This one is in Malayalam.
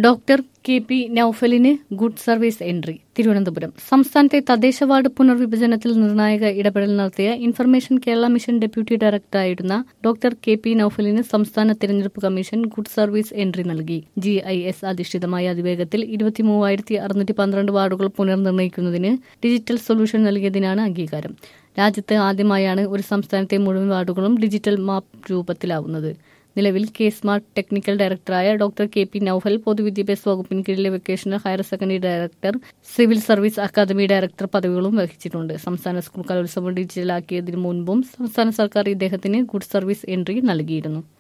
ഡോക്ടർ കെ പി നൌഫലിന് ഗുഡ് സർവീസ് എൻട്രി തിരുവനന്തപുരം സംസ്ഥാനത്തെ തദ്ദേശ വാർഡ് പുനർവിഭജനത്തിൽ നിർണായക ഇടപെടൽ നടത്തിയ ഇൻഫർമേഷൻ കേരള മിഷൻ ഡെപ്യൂട്ടി ഡയറക്ടറായിരുന്ന ഡോക്ടർ കെ പി നൌഫലിന് സംസ്ഥാന തിരഞ്ഞെടുപ്പ് കമ്മീഷൻ ഗുഡ് സർവീസ് എൻട്രി നൽകി ജി ഐ എസ് അധിഷ്ഠിതമായ അതിവേഗത്തിൽ ഇരുപത്തിമൂവായിരത്തി അറുന്നൂറ്റി പന്ത്രണ്ട് വാർഡുകൾ പുനർനിർണ്ണയിക്കുന്നതിന് ഡിജിറ്റൽ സൊല്യൂഷൻ നൽകിയതിനാണ് അംഗീകാരം രാജ്യത്ത് ആദ്യമായാണ് ഒരു സംസ്ഥാനത്തെ മുഴുവൻ വാർഡുകളും ഡിജിറ്റൽ മാപ്പ് രൂപത്തിലാവുന്നത് നിലവിൽ കെ സ്മാർട്ട് ടെക്നിക്കൽ ഡയറക്ടറായ ഡോക്ടർ കെ പി നൌഫൽ പൊതുവിദ്യാഭ്യാസ വകുപ്പിന് കീഴിലെ vocational higher secondary director civil service academy director പദവികളും വഹിച്ചിട്ടുണ്ട് സംസ്ഥാന സ്കൂൾ കലോത്സവം ഡിജിറ്റലാക്കിയതിനു മുൻപും സംസ്ഥാന സർക്കാർ ഇദ്ദേഹത്തിന് ഗുഡ് സർവീസ് എൻട്രി നൽകിയിരുന്നു